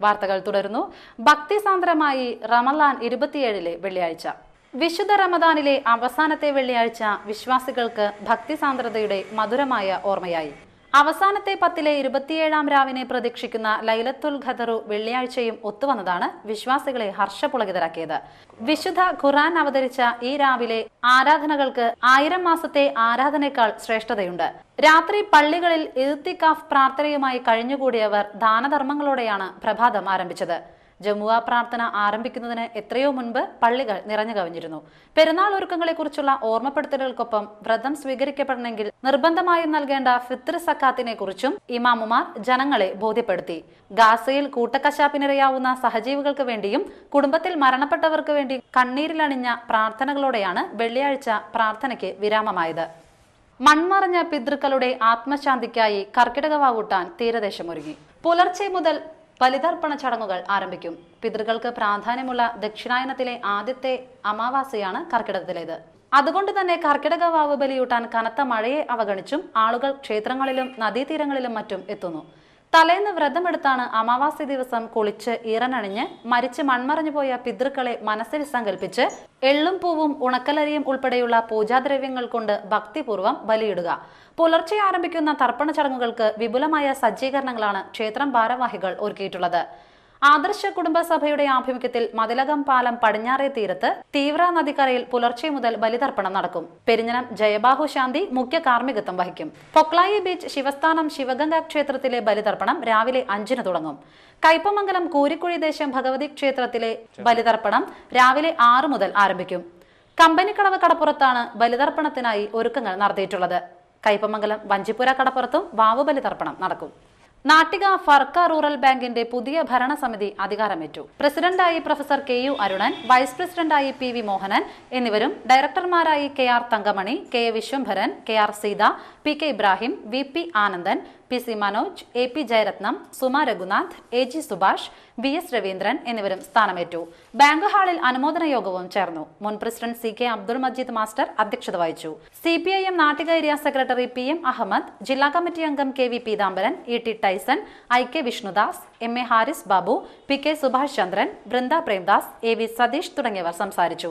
വാർത്തകൾ തുടരുന്നു ഭക്തിസാന്ദ്രമായി റമലാൻ ഇരുപത്തിയേഴിലെ വെള്ളിയാഴ്ച വിശുദ്ധ റമദാനിലെ അവസാനത്തെ വെള്ളിയാഴ്ച വിശ്വാസികൾക്ക് ഭക്തിസാന്ദ്രതയുടെ മധുരമായ ഓർമ്മയായി അവസാനത്തെ പത്തിലെ ഇരുപത്തിയേഴാം രാവിനെ പ്രതീക്ഷിക്കുന്ന ലൈലത്തുൽ ഖദറു വെള്ളിയാഴ്ചയും ഒത്തുവന്നതാണ് വിശ്വാസികളെ ഹർഷപുളകിതരാക്കിയത് വിശുദ്ധ ഖുറാൻ അവതരിച്ച ഈ രാവിലെ ആരാധനകൾക്ക് ആയിരം മാസത്തെ ആരാധനയേക്കാൾ ശ്രേഷ്ഠതയുണ്ട് രാത്രി പള്ളികളിൽ ഇർത്തിക്കാഫ് പ്രാർത്ഥനയുമായി കഴിഞ്ഞുകൂടിയവർ ദാനധർമ്മങ്ങളോടെയാണ് പ്രഭാതം ആരംഭിച്ചത് ജമുവ പ്രാർത്ഥന ആരംഭിക്കുന്നതിന് എത്രയോ മുൻപ് പള്ളികൾ നിറഞ്ഞു കവിഞ്ഞിരുന്നു പെരുന്നാൾ ഒരുക്കങ്ങളെക്കുറിച്ചുള്ള ഓർമ്മപ്പെടുത്തലുകൾക്കൊപ്പം വ്രതം സ്വീകരിക്കപ്പെടണമെങ്കിൽ നിർബന്ധമായും നൽകേണ്ട ഫിത്ർ സക്കാത്തിനെ കുറിച്ചും ഇമാമുമാർ ജനങ്ങളെ ബോധ്യപ്പെടുത്തി ഗാസയിൽ കൂട്ടക്കശാപ്പിനിരയാവുന്ന സഹജീവികൾക്ക് വേണ്ടിയും കുടുംബത്തിൽ മരണപ്പെട്ടവർക്ക് വേണ്ടി കണ്ണീരിലണിഞ്ഞ പ്രാർത്ഥനകളോടെയാണ് വെള്ളിയാഴ്ച പ്രാർത്ഥനയ്ക്ക് വിരാമമായത് മൺമറഞ്ഞ പിതൃക്കളുടെ ആത്മശാന്തിക്കായി കർക്കിടക വാവൂട്ടാൻ തീരദേശമൊരുങ്ങി പുലർച്ചെ മുതൽ ബലിതർപ്പണ ചടങ്ങുകൾ ആരംഭിക്കും പിതൃകൾക്ക് പ്രാധാന്യമുള്ള ദക്ഷിണായനത്തിലെ ആദ്യത്തെ അമാവാസിയാണ് കർക്കിടകത്തിലേത് അതുകൊണ്ട് തന്നെ കർക്കിടക വാവ് ബലിയൂട്ടാൻ കനത്ത മഴയെ അവഗണിച്ചും ആളുകൾ ക്ഷേത്രങ്ങളിലും നദീതീരങ്ങളിലും മറ്റും എത്തുന്നു തലേന്ന് വ്രതമെടുത്താണ് അമാവാസി ദിവസം കുളിച്ച് ഈറനണിഞ്ഞ് മരിച്ച് മൺമറഞ്ഞു പോയ പിതൃക്കളെ മനസ്സിൽ സങ്കല്പിച്ച് എള്ളും പൂവും ഉണക്കലരിയും ഉൾപ്പെടെയുള്ള പൂജാദ്രവ്യങ്ങൾ കൊണ്ട് ഭക്തിപൂർവ്വം ബലിയിടുക പുലർച്ചെ ആരംഭിക്കുന്ന തർപ്പണ ചടങ്ങുകൾക്ക് വിപുലമായ സജ്ജീകരണങ്ങളാണ് ക്ഷേത്രം ഭാരവാഹികൾ ഒരുക്കിയിട്ടുള്ളത് ആദർശ കുടുംബസഭയുടെ ആഭിമുഖ്യത്തിൽ മതിലകം പാലം പടിഞ്ഞാറേ തീരത്ത് തീവ്ര നദിക്കരയിൽ പുലർച്ചെ മുതൽ ബലിതർപ്പണം നടക്കും പെരിഞ്ഞനം ജയബാഹു ശാന്തി മുഖ്യ കാർമ്മികത്വം വഹിക്കും പൊക്ലായി ബീച്ച് ശിവസ്ഥാനം ശിവഗംഗ ക്ഷേത്രത്തിലെ ബലിതർപ്പണം രാവിലെ അഞ്ചിന് തുടങ്ങും കയ്പമംഗലം കൂരിക്കുഴി ദേശം ഭഗവതി ക്ഷേത്രത്തിലെ ബലിതർപ്പണം രാവിലെ ആറ് മുതൽ ആരംഭിക്കും കമ്പനിക്കടവ് കടപ്പുറത്താണ് ബലിതർപ്പണത്തിനായി ഒരുക്കങ്ങൾ നടത്തിയിട്ടുള്ളത് കയ്പമംഗലം വഞ്ചിപ്പുര കടപ്പുറത്തും വാവുബലി തർപ്പണം നടക്കും നാട്ടിക ഫർക്ക റൂറൽ ബാങ്കിന്റെ പുതിയ ഭരണസമിതി അധികാരമേറ്റു പ്രസിഡന്റായി professor K U Arunan vice പ്രസിഡന്റായി പി വി മോഹനൻ എന്നിവരും ഡയറക്ടർമാരായി K R Thankamani K A Vishwambharan K R Seetha P K Ibrahim V P Anandan P C Manoj A P Jayaratnam Suma Raghunath A G Subhash V S Raveendran എന്നിവരും സ്ഥാനമേറ്റു ബാങ്ക് ഹാളിൽ അനുമോദന യോഗവും ചേർന്നു മുൻ president C K Abdul Majeed master അധ്യക്ഷത വഹിച്ചു C P I M Nattika area secretary P M Ahmed ജില്ലാ കമ്മിറ്റി അംഗം K V Peethambaran E T Tyson I K Vishnudas M A Haris Babu P K Subhash Chandran Brinda Premdas A V Satheesh തുടങ്ങിയവർ സംസാരിച്ചു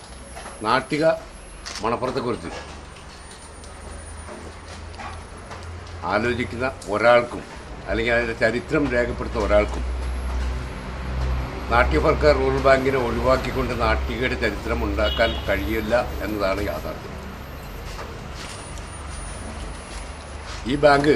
നാട്ടിക മണപ്പുറത്തെക്കുറിച്ച് ആലോചിക്കുന്ന ഒരാൾക്കും അല്ലെങ്കിൽ അതിൻ്റെ ചരിത്രം രേഖപ്പെടുത്തുന്ന ഒരാൾക്കും നാട്യഫർക്കാർ റൂറൽ ബാങ്കിനെ ഒഴിവാക്കിക്കൊണ്ട് നാട്ടികയുടെ ചരിത്രം ഉണ്ടാക്കാൻ കഴിയില്ല എന്നതാണ് യാഥാർത്ഥ്യം ഈ ബാങ്ക്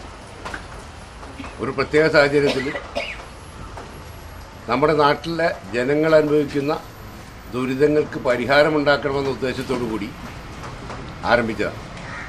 ഒരു പ്രത്യേക സാഹചര്യത്തിൽ നമ്മുടെ നാട്ടിലെ ജനങ്ങൾ അനുഭവിക്കുന്ന ദുരിതങ്ങൾക്ക് പരിഹാരമുണ്ടാക്കണമെന്ന ഉദ്ദേശത്തോടു കൂടി ആരംഭിച്ചതാണ്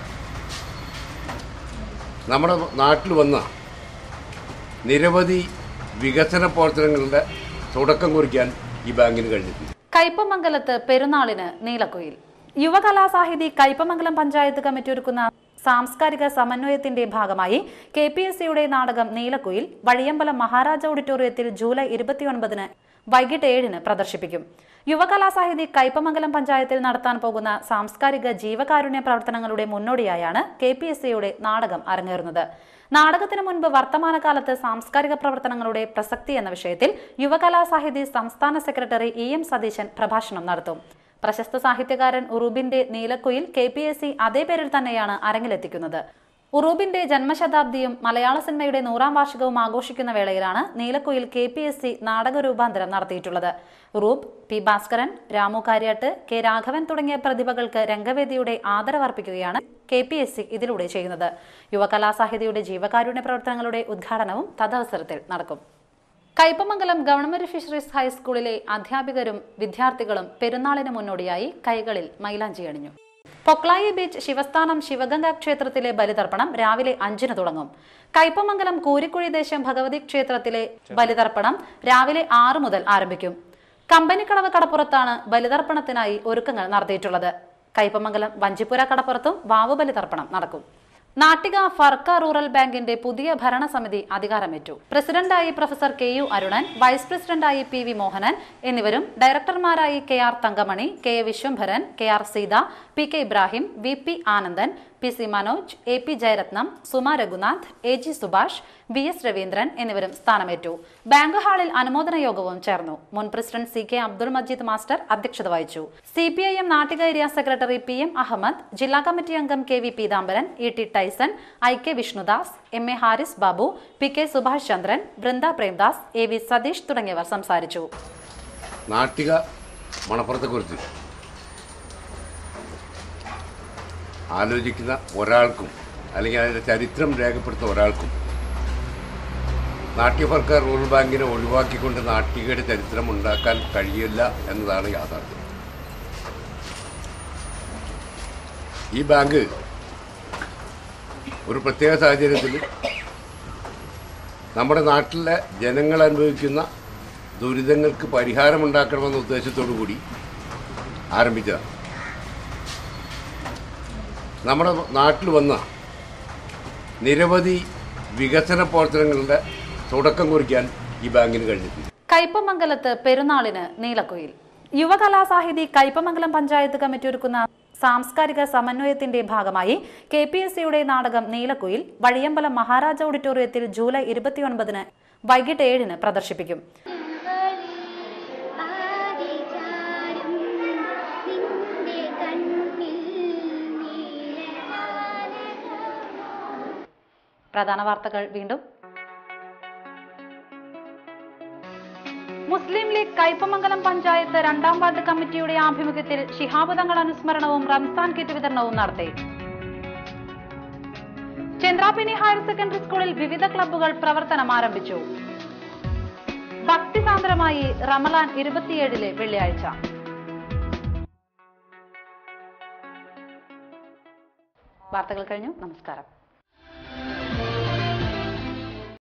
നമ്മുടെ നാട്ടിൽ വന്ന നിരവധി വികസന പ്രവർത്തനങ്ങളുടെ തുടക്കം കുറിക്കാൻ ഈ ബാങ്കിന് കഴിഞ്ഞിട്ടുണ്ട് കയ്പമംഗലത്ത് പെരുന്നാളിന് നീലക്കുയിൽ യുവകലാസാഹിതി കയ്പമംഗലം പഞ്ചായത്ത് കമ്മിറ്റി ഒരുക്കുന്ന സാംസ്കാരിക സമന്വയത്തിന്റെ ഭാഗമായി കെ പി എസ് സിയുടെ നാടകം നീലക്കുയിൽ വഴിയമ്പലം മഹാരാജ ഓഡിറ്റോറിയത്തിൽ ജൂലൈ ഇരുപത്തിയൊൻപതിന് വൈകിട്ട് ഏഴിന് പ്രദർശിപ്പിക്കും യുവകലാസാഹിതി കയ്പമംഗലം പഞ്ചായത്തിൽ നടത്താൻ പോകുന്ന സാംസ്കാരിക ജീവകാരുണ്യ പ്രവർത്തനങ്ങളുടെ മുന്നോടിയായാണ് കെ പി എസ് സിയുടെ നാടകം അരങ്ങേറുന്നത് നാടകത്തിന് മുൻപ് വർത്തമാനകാലത്ത് സാംസ്കാരിക പ്രവർത്തനങ്ങളുടെ പ്രസക്തി എന്ന വിഷയത്തിൽ യുവകലാസാഹിതി സംസ്ഥാന സെക്രട്ടറി ഇ എം സതീശൻ പ്രഭാഷണം നടത്തും പ്രശസ്ത സാഹിത്യകാരൻ ഉറൂബിന്റെ Neelakuyil K P S C അതേ പേരിൽ തന്നെയാണ് അരങ്ങിലെത്തിക്കുന്നത് ഉറൂബിന്റെ ജന്മശതാബ്ദിയും മലയാള സിനിമയുടെ നൂറാം വാർഷികവും ആഘോഷിക്കുന്ന വേളയിലാണ് Neelakuyil K P S C നാടക രൂപാന്തരം നടത്തിയിട്ടുള്ളത് ഉറൂബ് പി ഭാസ്കരൻ രാമു കാര്യാട്ട് കെ രാഘവൻ തുടങ്ങിയ പ്രതിഭകൾക്ക് രംഗവേദിയുടെ ആദരവർപ്പിക്കുകയാണ് കെ പി എസ് സി ഇതിലൂടെ ചെയ്യുന്നത് യുവകലാസാഹിതിയുടെ ജീവകാരുണ്യ പ്രവർത്തനങ്ങളുടെ ഉദ്ഘാടനവും തദവസരത്തിൽ നടക്കും കയ്പമംഗലം ഗവൺമെന്റ് ഫിഷറീസ് ഹൈസ്കൂളിലെ അധ്യാപകരും വിദ്യാർത്ഥികളും പെരുന്നാളിന് മുന്നോടിയായി കൈകളിൽ മൈലാഞ്ചി അണിഞ്ഞു പൊക്ലായി ബീച്ച് ശിവസ്ഥാനം ശിവഗംഗ ക്ഷേത്രത്തിലെ ബലിതർപ്പണം രാവിലെ അഞ്ചിന് തുടങ്ങും കയ്പമംഗലം കൂരിക്കുഴി ദേശം ഭഗവതി ക്ഷേത്രത്തിലെ ബലിതർപ്പണം രാവിലെ ആറ് മുതൽ ആരംഭിക്കും കമ്പനിക്കടവ് കടപ്പുറത്താണ് ബലിതർപ്പണത്തിനായി ഒരുക്കങ്ങൾ നടത്തിയിട്ടുള്ളത് കയ്പമംഗലം വഞ്ചിപ്പുര കടപ്പുറത്തും വാവു ബലിതർപ്പണം നടക്കും നാട്ടിക ഫർക്ക റൂറൽ ബാങ്കിന്റെ പുതിയ ഭരണസമിതി അധികാരമേറ്റു പ്രസിഡന്റായി professor K U Arunan vice പ്രസിഡന്റായി പി വി മോഹനൻ എന്നിവരും ഡയറക്ടർമാരായി K R Thankamani K A Vishwambharan K R Seetha P K Ibrahim V P Anandan P C Manoj A P Jayaratnam Suma Raghunath A G Subhash V S Raveendran എന്നിവരും സ്ഥാനമേറ്റു ബാങ്ക് ഹാളിൽ അനുമോദന യോഗവും ചേർന്നു മുൻ president C K Abdul Majeed master അധ്യക്ഷത വഹിച്ചു C P I M Nattika area secretary P M Ahmed ജില്ലാ കമ്മിറ്റി അംഗം K V Peethambaran E T Tyson I K Vishnudas M A Haris Babu P K Subhash Chandran Brinda Premdas A V Satheesh തുടങ്ങിയവർ സംസാരിച്ചു നാട്ടിക മണപ്പുറത്തെക്കുറിച്ച് ആലോചിക്കുന്ന ഒരാൾക്കും അല്ലെങ്കിൽ അതിൻ്റെ ചരിത്രം രേഖപ്പെടുത്തുന്ന ഒരാൾക്കും നാട്യഫർക്കാർ റൂറൽ ബാങ്കിനെ ഒഴിവാക്കിക്കൊണ്ട് നാട്ടികയുടെ ചരിത്രം ഉണ്ടാക്കാൻ കഴിയില്ല എന്നതാണ് യാഥാർത്ഥ്യം ഈ ബാങ്ക് ഒരു പ്രത്യേക സാഹചര്യത്തിൽ നമ്മുടെ നാട്ടിലെ ജനങ്ങൾ അനുഭവിക്കുന്ന ദുരിതങ്ങൾക്ക് പരിഹാരമുണ്ടാക്കണമെന്ന ഉദ്ദേശത്തോടു കൂടി ആരംഭിച്ചതാണ് നമ്മുടെ നാട്ടിൽ വന്ന നിരവധി വികസന പ്രവർത്തനങ്ങളുടെ തുടക്കം കുറിക്കാൻ ഈ ബാങ്കിന് കഴിഞ്ഞിട്ടുണ്ട് കയ്പമംഗലത്ത് പെരുന്നാളിന് നീലക്കുയിൽ യുവകലാസാഹിതി കയ്പമംഗലം പഞ്ചായത്ത് കമ്മിറ്റി ഒരുക്കുന്ന സാംസ്കാരിക സമന്വയത്തിന്റെ ഭാഗമായി കെ പി എസ് സിയുടെ നാടകം നീലക്കുയിൽ വഴിയമ്പലം മഹാരാജ ഓഡിറ്റോറിയത്തിൽ ജൂലൈ ഇരുപത്തിയൊൻപതിന് വൈകിട്ട് ഏഴിന് പ്രദർശിപ്പിക്കും ആദിചാരും നിന്റെ കണ്ണിൽ നീലജാലകം പ്രധാന വാർത്തകൾ വീണ്ടും മുസ്ലിം ലീഗ് കയ്പമംഗലം പഞ്ചായത്ത് രണ്ടാം വാർഡ് കമ്മിറ്റിയുടെ ആഭിമുഖ്യത്തിൽ ശിഹാബ് തങ്ങൾ അനുസ്മരണവും റംസാൻ കിറ്റ് വിതരണവും നടത്തി ചന്ദ്രാപിനി ഹയർ സെക്കൻഡറി സ്കൂളിൽ വിവിധ ക്ലബ്ബുകൾ പ്രവർത്തനം ആരംഭിച്ചു ഭക്തിസാന്ദ്രമായി റമലാൻ ഇരുപത്തിയേഴിലെ വെള്ളിയാഴ്ച വാർത്തകൾ കഴിഞ്ഞു നമസ്കാരം